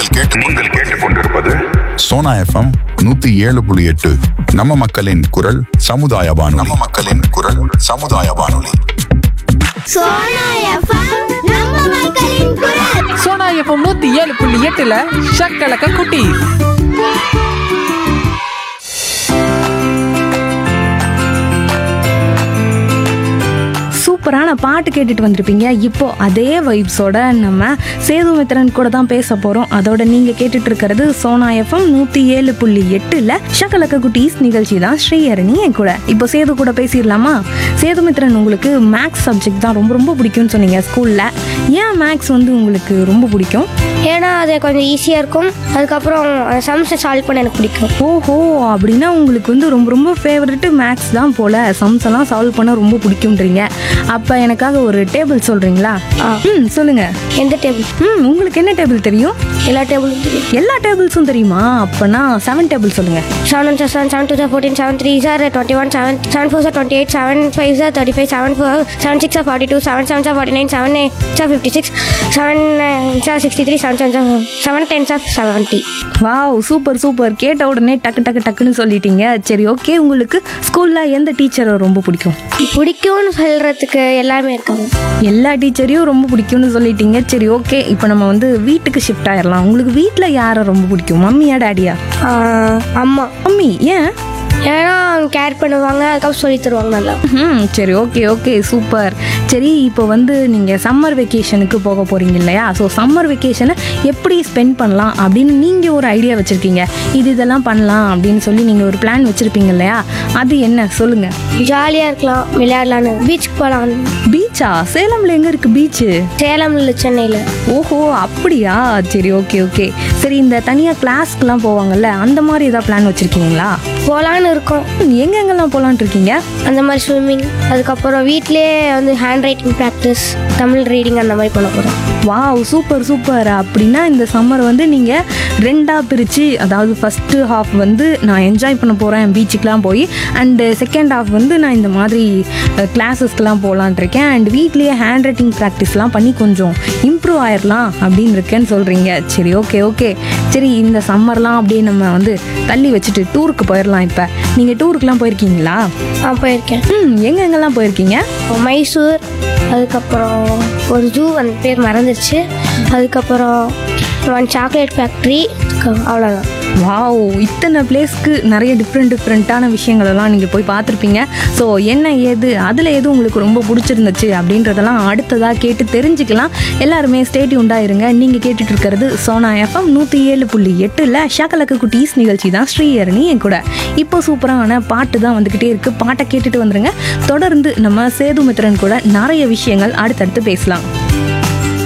நீங்கள் கேட்டு நீங்கள் கேட்டுக்கொண்டிருப்பது சோனா எஃப்எம் நூத்தி ஏழு புள்ளி எட்டு நம்ம மக்களின் குரல் சமுதாய வானொலி நம்ம மக்களின் குரல் சமுதாய வானொலி சோனா எஃப்எம் நம்ம மக்களின் குரல் சோனா எஃப்எம் நூத்தி ஏழு புள்ளி எட்டுல ஷக்கலக்க குட்டி சூப்பரான பாட்டு கேட்டுட்டு வந்திருப்பீங்க இப்போ அதே வைப்ஸோட நம்ம சேது மித்திரன் கூட தான் பேச போகிறோம் அதோட நீங்கள் கேட்டுட்டு இருக்கிறது சோனா எஃப்எம் நூற்றி ஏழு புள்ளி எட்டில் ஷக்கலக்க குட்டீஸ் நிகழ்ச்சி தான் ஸ்ரீஹரணி என் கூட இப்போ சேது கூட பேசிடலாமா சேது மித்திரன் உங்களுக்கு மேக்ஸ் சப்ஜெக்ட் தான் ரொம்ப ரொம்ப பிடிக்கும்னு சொன்னீங்க ஸ்கூலில் ஏன் மேக்ஸ் வந்து உங்களுக்கு ரொம்ப பிடிக்கும் ஏன்னா அது கொஞ்சம் ஈஸியாக இருக்கும் அதுக்கப்புறம் அந்த சம்ஸை சால்வ் பண்ண எனக்கு பிடிக்கும் ஓஹோ அப்படின்னா உங்களுக்கு வந்து ரொம்ப ரொம்ப ஃபேவரெட்டு மேக்ஸ் தான் போல சம்ஸ் எல்லாம் சால்வ் பண்ண ரொம்ப பிடிக்கும்ன்றீங்க அப்போ எனக்காக ஒரு டேபிள் சொல்கிறீங்களா ம் சொல்லுங்க எந்த டேபிள் ம் உங்களுக்கு என்ன டேபிள் தெரியும் எல்லா டேபிளும் தெரியும் எல்லா டேபிள்ஸும் தெரியுமா அப்போனா செவன் டேபிள் சொல்லுங்க seven one seven seven two sir fourteen seven three sir twenty one seven seven four sir twenty eight seven five sir thirty five seven four seven six sir forty two seven seven sir forty nine seven eight sir fifty six seven sir sixty three seven seven sir seven ten sir seventy wow super super கேட்ட உடனே டக்கு டக்கு டக்குன்னு சொல்லிட்டீங்க சரி okay உங்களுக்கு ஸ்கூலில் எந்த டீச்சரை ரொம்ப பிடிக்கும் பிடிக்கும்னு சொல்கிறதுக்கு எல்லாமே இருக்காங்க எல்லா டீச்சரையும் ரொம்ப பிடிக்கும்னு சொல்லிட்டீங்க சரி ஓகே இப்போ நம்ம வந்து வீட்டுக்கு ஷிஃப்ட் ஆயிடலாம் உங்களுக்கு வீட்டில் யாரை ரொம்ப பிடிக்கும் மம்மியா டேடியா ஆஹ், அம்மா மம்மி ஏன் ஏன்னா அவங்க கேர் பண்ணுவாங்க அதுக்கப்புறம் சொல்லி தருவாங்க நல்லா ம் சரி ஓகே ஓகே சூப்பர் சரி இப்போ வந்து நீங்கள் சம்மர் வெக்கேஷனுக்கு போக போகிறீங்க இல்லையா ஸோ சம்மர் வெக்கேஷனை எப்படி ஸ்பெண்ட் பண்ணலாம் அப்படின்னு நீங்கள் ஒரு ஐடியா வச்சுருக்கீங்க இது இதெல்லாம் பண்ணலாம் அப்படின்னு சொல்லி நீங்கள் ஒரு பிளான் வச்சுருப்பீங்க இல்லையா அது என்ன சொல்லுங்கள் ஜாலியாக இருக்கலாம் விளையாடலான்னு பீச்சுக்கு போகலாம் பீச்சா சேலமில் எங்கே இருக்குது பீச்சு சேலம்ல சென்னையில் ஓஹோ அப்படியா சரி ஓகே ஓகே சரி இந்த தனியாக கிளாஸ்க்குலாம் போவாங்கல்ல அந்த மாதிரி ஏதாவது பிளான் வச்சுருக்கீங்களா போகலான்னு இருக்கோம் எங்கெங்கெல்லாம் போகலான்ட்டு இருக்கீங்க அந்த மாதிரி ஸ்விம்மிங் அதுக்கப்புறம் வீட்டிலேயே வந்து hand writing practice Tamil reading அந்த மாதிரி பண்ண போகிறோம் வாவ் சூப்பர் சூப்பர் அப்படின்னா இந்த சம்மர் வந்து நீங்கள் ரெண்டாக பிரித்து அதாவது ஃபஸ்ட்டு ஹாஃப் வந்து நான் என்ஜாய் பண்ண போகிறேன் பீச்சுக்கெலாம் போய் அண்டு செகண்ட் ஹாஃப் வந்து நான் இந்த மாதிரி கிளாஸஸ்க்கெலாம் போகலான் இருக்கேன் அண்ட் வீட்லேயே ஹேண்ட் ரைட்டிங் ப்ராக்டிஸ்லாம் பண்ணி கொஞ்சம் இம்ப்ரூவ் ஆயிடலாம் அப்படின்னு இருக்கேன்னு சொல்கிறீங்க சரி ஓகே ஓகே சரி இந்த சம்மர்லாம் அப்படியே நம்ம வந்து தள்ளி வச்சுட்டு டூருக்கு போயிடலாம் இப்போ நீங்கள் டூருக்குலாம் போயிருக்கீங்களா நான் போயிருக்கேன் ம் எங்கெங்கெல்லாம் போயிருக்கீங்க மைசூர் அதுக்கப்புறம் ஒரு ஜூ அந்த பேர் மறந்துருச்சு அதுக்கப்புறம் ஒன் சாக்லேட் ஃபேக்ட்ரி அவ்வளோதான் வாவ் இத்தனை பிளேஸ்க்கு நிறைய டிஃப்ரெண்ட் டிஃப்ரெண்ட்டான விஷயங்கள் எல்லாம் நீங்கள் போய் பார்த்துருப்பீங்க ஸோ என்ன ஏது அதில் எது உங்களுக்கு ரொம்ப பிடிச்சிருந்துச்சு அப்படின்றதெல்லாம் அடுத்ததாக கேட்டு தெரிஞ்சுக்கலாம் எல்லாருமே ஸ்டேட்டி உண்டாயிருங்க நீங்கள் கேட்டுட்டு இருக்கிறது சோனா எஃப்எம் நூற்றி ஏழு புள்ளி எட்டில் ஷாக்கலக்கு குட்டீஸ் நிகழ்ச்சி தான் ஸ்ரீஹரணி என் கூட இப்போ சூப்பரான பாட்டு தான் வந்துக்கிட்டே இருக்குது பாட்டை கேட்டுட்டு வந்துருங்க தொடர்ந்து நம்ம சேதுமித்ரன் கூட நிறைய விஷயங்கள் அடுத்தடுத்து பேசலாம்